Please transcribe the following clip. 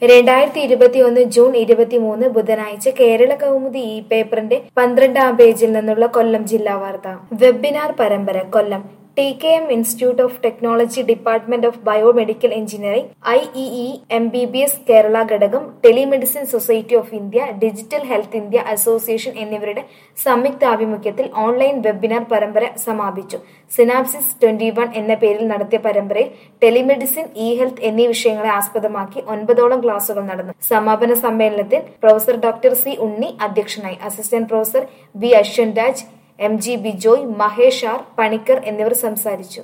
രണ്ടായിരത്തി ഇരുപത്തിയൊന്ന് ജൂൺ ഇരുപത്തിമൂന്ന് ബുധനാഴ്ച കേരള കൗമുദി ഈ പേപ്പറിന്റെ പന്ത്രണ്ടാം പേജിൽ നിന്നുള്ള കൊല്ലം ജില്ലാ വാർത്ത വെബിനാർ പരമ്പര Kollam T K M institute of technology department of biomedical engineering I E E M B B S Kerala ഘടകം telemedicine society of India digital health India association എന്നിവരുടെ സംയുക്താഭിമുഖ്യത്തിൽ ഓൺലൈൻ വെബിനാർ പരമ്പര സമാപിച്ചു സിനാപ്സിസ് ട്വന്റി വൺ എന്ന പേരിൽ നടത്തിയ പരമ്പരയിൽ ടെലിമെഡിസിൻ ഇ ഹെൽത്ത് എന്നീ വിഷയങ്ങളെ ആസ്പദമാക്കി ഒൻപതോളം ക്ലാസുകൾ നടന്നു സമാപന സമ്മേളനത്തിൽ പ്രൊഫസർ ഡോക്ടർ സി ഉണ്ണി അധ്യക്ഷനായി assistant professor B Ashwan Raj M G Bijoy Mahesh R Panicker എന്നിവർ സംസാരിച്ചു